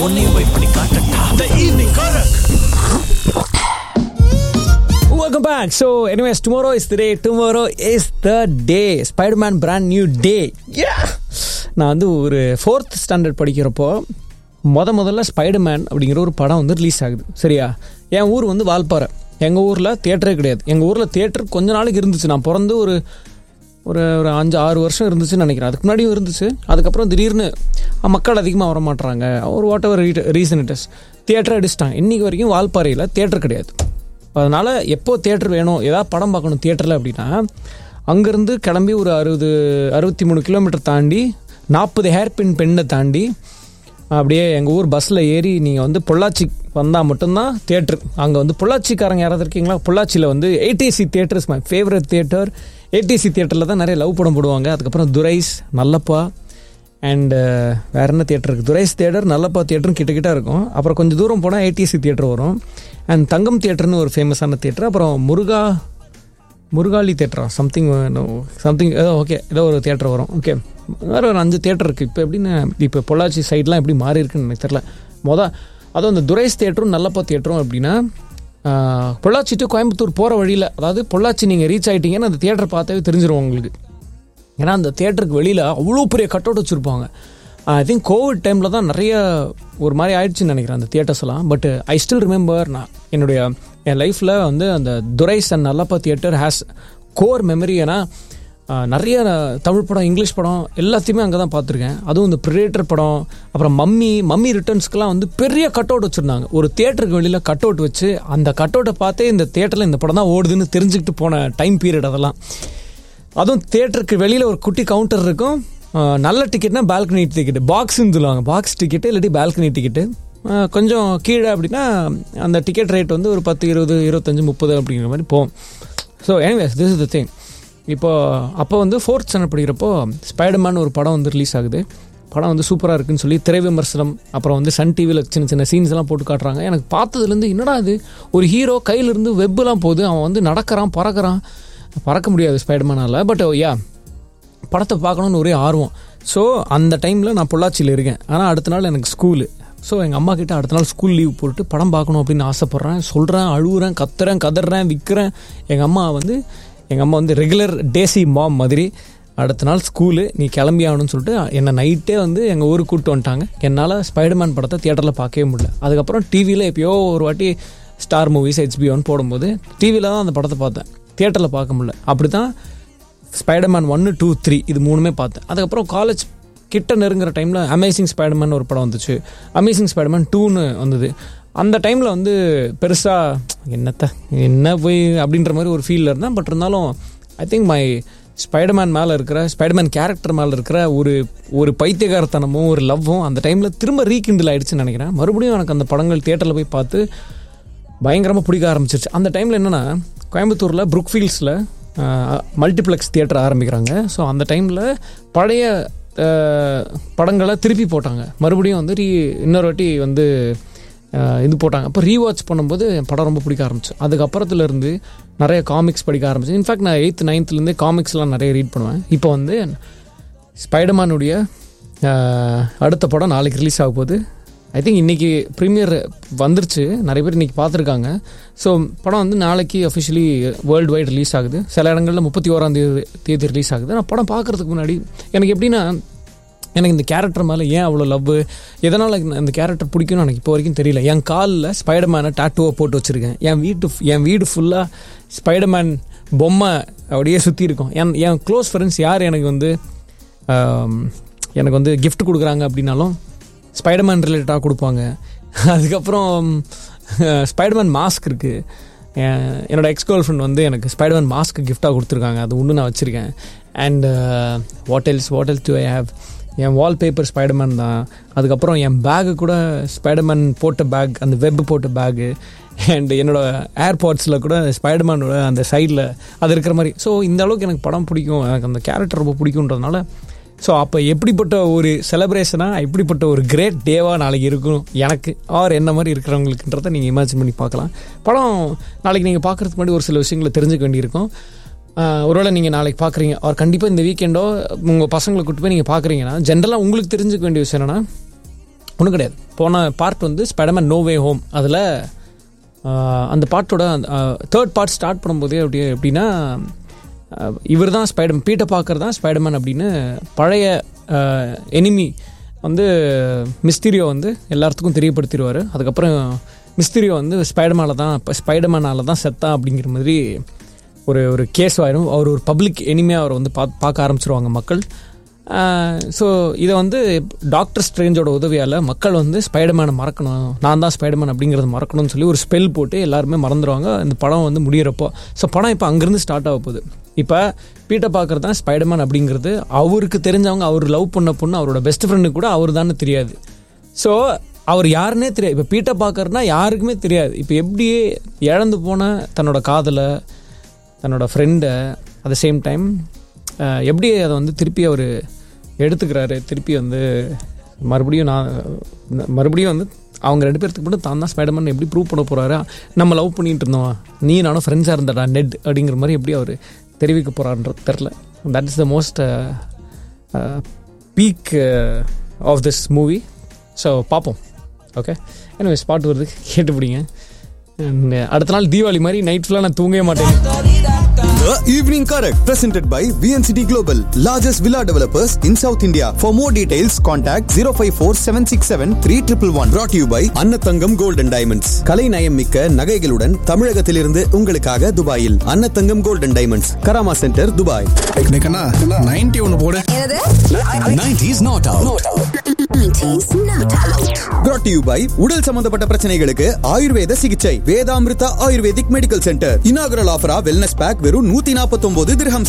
உன்னையும் போய் பண்ணி காட்டட்டா த ஈவினிங் காரக் Welcome back. So, anyways, tomorrow is the day. Tomorrow is the day. Spider-Man brand new day. Yeah. நான் வந்து ஒரு ஃபோர்த் ஸ்டாண்டர்ட் படிக்கிறப்போ முத முதல்ல ஸ்பைடர்மேன் அப்படிங்கிற ஒரு படம் வந்து ரிலீஸ் ஆகுது சரியா என் ஊர் வந்து வால்பாறை எங்கள் ஊரில் தியேட்டரே கிடையாது எங்கள் ஊரில் தியேட்டர் கொஞ்ச நாளைக்கு இருந்துச்சு நான் பிறந்து ஒரு ஒரு ஒரு அஞ்சு ஆறு வருஷம் இருந்துச்சுன்னு நினைக்கிறேன் அதுக்கு முன்னாடியும் இருந்துச்சு அதுக்கப்புறம் திடீர்னு அஹ், மக்கள் அதிகமாக வர மாட்றாங்க ஒரு whatever reason it is theatre அடிச்சிட்டாங்க இன்றைக்கி வரைக்கும் வால்பாறையில் தியேட்டர் கிடையாது அதனால் எப்போ தியேட்டர் வேணும் ஏதாவது படம் பார்க்கணும் தியேட்டரில் அப்படின்னா அங்கேருந்து கிளம்பி ஒரு அறுபது அறுபத்தி மூணு கிலோமீட்டர் தாண்டி நாற்பது ஹேர்பின் பெண்ணை தாண்டி அப்படியே எங்கள் ஊர் பஸ்ஸில் ஏறி நீங்கள் வந்து பொள்ளாச்சி வந்தால் மட்டும்தான் தியேட்டர் அங்கே வந்து பொள்ளாச்சிக்காரங்க யாராவது இருக்கீங்களா பொள்ளாச்சியில் வந்து ADC theatre is my favourite theatre ADC தியேட்டரில் தான் நிறைய லவ் படம் போடுவாங்க அதுக்கப்புறம் துரைஸ் நல்லப்பா அண்டு வேற என்ன தியேட்டர் இருக்குது துரைஸ் தியேட்டர் நல்லப்பா தியேட்டரும் கிட்ட கிட்ட இருக்கும் அப்புறம் கொஞ்சம் தூரம் போனால் ஏடிசி தியேட்டர் வரும் அண்ட் தங்கம் தியேட்டர்னு ஒரு ஃபேமஸான தியேட்டர் அப்புறம் முருகா முருகாளி தேட்டரா சம்திங் சம்திங் ஏதோ ஓகே ஏதோ ஒரு தேட்டர் வரும் ஓகே வேறு ஒரு அஞ்சு தேட்டர் இருக்குது இப்போ எப்படின்னு இப்போ பொள்ளாச்சி சைட்லாம் எப்படி மாறி இருக்குன்னு எனக்கு தெரில மொதல் அதுவும் அந்த துரைஸ் தேட்டரும் நல்லப்பா தேட்டரும் எப்படின்னா ஆஹ், பொள்ளாச்சி டு கோயம்புத்தூர் போகிற வழியில் அதாவது பொள்ளாச்சி நீங்கள் ரீச் ஆகிட்டீங்கன்னா அந்த தேட்டர் பார்த்தாவே தெரிஞ்சிரும் உங்களுக்கு ஏன்னா அந்த தேட்டருக்கு வெளியில் அவ்வளோ பெரிய கட் அவுட் வச்சுருப்பாங்க ஐ திங்க் கோவிட் டைமில் தான் நிறைய ஒரு மாதிரி ஆயிடுச்சுன்னு நினைக்கிறேன் அந்த தியேட்டர்ஸ் எல்லாம் பட் ஐ ஸ்டில் ரிமெம்பர் நான் என்னுடைய என் லைஃப்பில் வந்து அந்த துரைஸ் and Nallappa theatre has core memory ஏன்னா ஆஹ், நிறைய தமிழ் படம் இங்கிலீஷ் படம் எல்லாத்தையுமே அங்கே தான் பார்த்துருக்கேன் அதுவும் இந்த ப்ரிடேட்டர் படம் அப்புறம் மம்மி மம்மி ரிட்டர்ன்ஸ்க்கெலாம் வந்து பெரிய கட் அவுட் வச்சுருந்தாங்க ஒரு தியேட்டருக்கு வெளியில் கட் அவுட் வச்சு அந்த கட் அவுட்டை பார்த்தே இந்த தேட்டரில் இந்த படம் தான் ஓடுதுன்னு தெரிஞ்சுக்கிட்டு போன டைம் பீரியட் அதெல்லாம் அதுவும் தியேட்டருக்கு வெளியில் ஒரு குட்டி கவுண்டர் இருக்கும் அஹ் நல்ல டிக்கெட்னா பால்கனி டிக்கெட் பாக்ஸ்னு சொல்லுவாங்க பாக்ஸ் டிக்கெட்டு இல்லாட்டி பால்கனி டிக்கெட்டு கொஞ்சம் கீழே அப்படின்னா அந்த டிக்கெட் ரேட் வந்து ஒரு பத்து இருபது இருபத்தஞ்சு முப்பது அப்படிங்கிற மாதிரி போகும் so anyways this is the thing இப்போ அப்போ வந்து ஃபோர்த் ஸ்டாண்டர்ட் படிக்கிறப்போ ஸ்பைடர்மேன் ஒரு படம் வந்து ரிலீஸ் ஆகுது படம் வந்து சூப்பராக இருக்குன்னு சொல்லி திரை விமர்சனம் அப்புறம் வந்து சன் டிவியில் சின்ன சின்ன சீன்ஸ் எல்லாம் போட்டு காட்டுறாங்க எனக்கு பார்த்ததுலேருந்து என்னடா இது ஒரு ஹீரோ கையிலிருந்து வெப்பெல்லாம் போகுது அவன் வந்து நடக்கிறான் பறக்கிறான் பறக்க முடியாது ஸ்பைடர்மேனால் பட் யா படத்தை பார்க்கணுன்னு ஒரே ஆர்வம் ஸோ அந்த டைமில் நான் பொள்ளாச்சியில் இருக்கேன் ஆனால் அடுத்த நாள் எனக்கு ஸ்கூலு ஸோ எங்கள் அம்மா கிட்ட அடுத்த நாள் ஸ்கூல் லீவ் போட்டு படம் பார்க்கணும் அப்படின்னு ஆசைப்பட்றேன் சொல்கிறேன் அழுகுறேன் கத்துறேன் கதறேன் விற்கிறேன் எங்கள் அம்மா வந்து எங்கள் அம்மா வந்து ரெகுலர் டேசி மாம் மாதிரி அடுத்த நாள் ஸ்கூலு நீ கிளம்பி ஆகணும்னு சொல்லிட்டு என்னை நைட்டே வந்து எங்கள் ஊருக்கு கூப்பிட்டு வந்துட்டாங்க என்னால் ஸ்பைடர்மேன் படத்தை தியேட்டரில் பார்க்கவே முடியல அதுக்கப்புறம் டிவியில் எப்பயோ ஒரு வாட்டி ஸ்டார் மூவிஸ் ஹெச்பிஓன்னு போடும்போது டிவியில் தான் அந்த படத்தை பார்த்தேன் தியேட்டரில் பார்க்க முடியல அப்படி தான் ஸ்பைடர்மேன் ஒன்று டூ த்ரீ இது மூணுமே பார்த்தேன் அதுக்கப்புறம் காலேஜ் கிட்ட நெருங்குற டைமில் அமேசிங் ஸ்பைடர்மேன் ஒரு படம் வந்துச்சு அமேசிங் ஸ்பைடர்மேன் டூன்னு வந்தது அந்த டைமில் வந்து பெருசாக என்னத்த என்ன போய் அப்படின்ற மாதிரி ஒரு ஃபீலில் இருந்தேன் பட் இருந்தாலும் ஐ திங்க் மை ஸ்பைடர்மேன் மேலே இருக்கிற ஸ்பைடர்மேன் கேரக்டர் மேலே இருக்கிற ஒரு ஒரு பைத்தியகாரத்தனமும் ஒரு லவ்வும் அந்த டைமில் திரும்ப ரீகிண்டில் ஆயிடுச்சுன்னு நினைக்கிறேன் மறுபடியும் எனக்கு அந்த படங்கள் தியேட்டரில் போய் பார்த்து பயங்கரமாக பிடிக்க ஆரம்பிச்சிருச்சு அந்த டைமில் என்னென்னா கோயம்புத்தூரில் புரூக்ஃபீல்ட்ஸில் மல்டிப்ளெக்ஸ் தியேட்டர் ஆரம்பிக்கிறாங்க ஸோ அந்த டைமில் பழைய அஹ், படங்களை திருப்பி போட்டாங்க மறுபடியும் வந்து ரீ இன்னொரு வாட்டி வந்து அஹ், இது போட்டாங்க அப்போ ரீவாட்ச் பண்ணும்போது என் படம் ரொம்ப பிடிக்க ஆரம்பிச்சு அதுக்கப்புறத்துலேருந்து நிறைய காமிக்ஸ் படிக்க ஆரம்பிச்சு இன்ஃபேக்ட் நான் எயித்து நைன்த்துலேருந்தே காமிக்ஸ்லாம் நிறைய ரீட் பண்ணுவேன் இப்போ வந்து ஸ்பைடர்மேனுடைய அஹ், அடுத்த படம் நாளைக்கு ரிலீஸ் ஆக போகுது ஐ திங்க் இன்றைக்கி ப்ரீமியர் வந்துருச்சு நிறைய பேர் இன்றைக்கி பார்த்துருக்காங்க ஸோ படம் வந்து நாளைக்கு அஃபிஷியலி வேர்ல்டு வைட் ரிலீஸ் ஆகுது சில இடங்களில் முப்பத்தி ஓராம் தேதி தேதி ரிலீஸ் ஆகுது நான் படம் பார்க்குறதுக்கு முன்னாடி எனக்கு எப்படின்னா எனக்கு இந்த கேரக்டர் மேலே ஏன் அவ்வளோ லவ் எதனால் இந்த கேரக்டர் பிடிக்கும்னு எனக்கு இப்போ வரைக்கும் தெரியல என் காலில் ஸ்பைடர்மேனை டாட்டூவை போட்டு வச்சுருக்கேன் என் வீட்டு என் வீடு ஃபுல்லாக ஸ்பைடர்மேன் பொம்மை அப்படியே சுற்றி இருக்கும் என் என் க்ளோஸ் ஃப்ரெண்ட்ஸ் யார் எனக்கு வந்து ஆம், எனக்கு வந்து gift கொடுக்குறாங்க அப்படின்னாலும் ஸ்பைடர்மேன் ரிலேட்டடாக கொடுப்பாங்க அதுக்கப்புறம் ஸ்பைடர்மேன் மாஸ்க் இருக்குது என்னோட எக்ஸ் கேர்ள் ஃப்ரெண்ட் வந்து எனக்கு ஸ்பைடர்மேன் மாஸ்க் கிஃப்டாக கொடுத்துருக்காங்க அது ஒன்று நான் வச்சுருக்கேன் and what else what else do I have என் வால்பேப்பர் ஸ்பைடர்மேன் தான் அதுக்கப்புறம் என் பேகு கூட ஸ்பைடர்மேன் போட்ட பேக் அந்த வெப் போட்ட பேகு அண்ட் என்னோட ஏர்பாட்ஸில் கூட ஸ்பைடர்மேனோட அந்த சைடில் அது இருக்கிற மாதிரி ஸோ இந்த அளவுக்கு எனக்கு படம் பிடிக்கும் எனக்கு அந்த கேரக்டர் ரொம்ப பிடிக்குன்றதுனால ஸோ அப்போ எப்படிப்பட்ட ஒரு செலப்ரேஷனாக எப்படிப்பட்ட ஒரு கிரேட் டேவாக நாளைக்கு இருக்கும் எனக்கு ஆர் என்ன மாதிரி இருக்கிறவங்களுக்குன்றதை நீங்கள் இமேஜின் பண்ணி பார்க்கலாம் படம் நாளைக்கு நீங்கள் பார்க்குறதுக்கு முன்னாடி ஒரு சில விஷயங்களை தெரிஞ்சுக்க வேண்டியிருக்கும் ஆஹ் ஒருவேளை நீங்கள் நாளைக்கு பார்க்குறீங்க அவர் கண்டிப்பாக இந்த வீக்கெண்டோ உங்கள் பசங்களை கூட்டு போய் நீங்கள் பார்க்குறீங்கன்னா ஜென்ரலாக உங்களுக்கு தெரிஞ்சுக்க வேண்டிய விஷயம் என்னன்னா ஒன்றும் கிடையாது போன பார்ட் வந்து ஸ்பைடர்மேன் நோ வே ஹோம் அதில் அந்த பாட்டோட தேர்ட் பார்ட் ஸ்டார்ட் பண்ணும்போதே அப்படி எப்படின்னா இவர் தான் ஸ்பைடர் பீட்டர் பார்க்கர் தான் ஸ்பைடர்மேன் அப்படின்னு பழைய எனிமி வந்து மிஸ்திரியோ வந்து எல்லாத்துக்கும் தெரியப்படுத்திடுவார் அதுக்கப்புறம் மிஸ்திரியோ வந்து ஸ்பைடர்மேனில் தான் ஸ்பைடர்மேனால தான் செத்தான் அப்படிங்கிற மாதிரி ஒரு ஒரு கேஸ் ஆயிடும் அவர் ஒரு பப்ளிக் எனிமையாக அவரை வந்து பார்த்து பார்க்க ஆரம்பிச்சிருவாங்க மக்கள் ஸோ இதை வந்து டாக்டர் ஸ்ட்ரேஞ்சோட உதவியால் மக்கள் வந்து ஸ்பைடர்மேனை மறக்கணும் நான் தான் ஸ்பைடர்மேன் அப்படிங்கிறத மறக்கணும்னு சொல்லி ஒரு ஸ்பெல் போட்டு எல்லாருமே மறந்துடுவாங்க இந்த படம் வந்து முடியிறப்போ ஸோ படம் இப்போ அங்கேருந்து ஸ்டார்ட் ஆக போகுது இப்போ பீட்டர் பார்க்கறது தான் ஸ்பைடர்மேன் அப்படிங்கிறது அவருக்கு தெரிஞ்சவங்க அவர் லவ் பண்ண பொண்ணு அவரோட பெஸ்ட் ஃப்ரெண்டுக்கு கூட அவர் தானே தெரியாது ஸோ அவர் யாருன்னே தெரியாது இப்போ பீட்டர் பார்க்கறனா யாருக்குமே தெரியாது இப்போ எப்படியே இழந்து போன தன்னோட காதலை தன்னோட ஃப்ரெண்டை அட் த சேம் டைம் எப்படி அதை வந்து திருப்பி அவர் எடுத்துக்கிறாரு திருப்பி வந்து மறுபடியும் நான் மறுபடியும் வந்து அவங்க ரெண்டு பேர்த்துக்கு மட்டும் தான் தான் ஸ்பைடர்மேன் எப்படி ப்ரூவ் பண்ண போகிறாரு நம்ம லவ் பண்ணிட்டு இருந்தோம் நீ நானும் ஃப்ரெண்ட்ஸாக இருந்தடா நெட் அப்படிங்கிற மாதிரி எப்படி அவர் தெரிவிக்க போகிறான்றது தெரில that is the most peak of this movie so பார்ப்போம் ஓகே எனவே ஸ்பாட் வருது கேட்டு பிடிங்க அடுத்த நாள் தீபாவளி மாதிரி நைட் ஃபுல்லாக நான் தூங்கவே மாட்டேன் The Evening Correct, presented by VNCT Global, largest villa developers in South India. For more details, contact 054 767 3111. Brought to you by அன்னத்தங்கம் Gold and Diamonds. கலை நயம் மிக்க நகைகளுடன் தமிழகத்திலிருந்து உங்களுக்காக துபாயில் அன்னத்தங்கம் Gold and Diamonds, Karama centre Dubai கண்ணா நைன்டி ஒன்று போடு என்னது 90s not out. Nineties not out. brought to you by உடல் சம்பந்தப்பட்ட பிரச்சனைகளுக்கு ஆயுர்வேத சிகிச்சை Vedamrutha Ayurvedic medical centre inaugural ஆஃபரா வெல்னஸ் பேக் வெறும் நூத்தி நாற்பத்தி ஒன்பது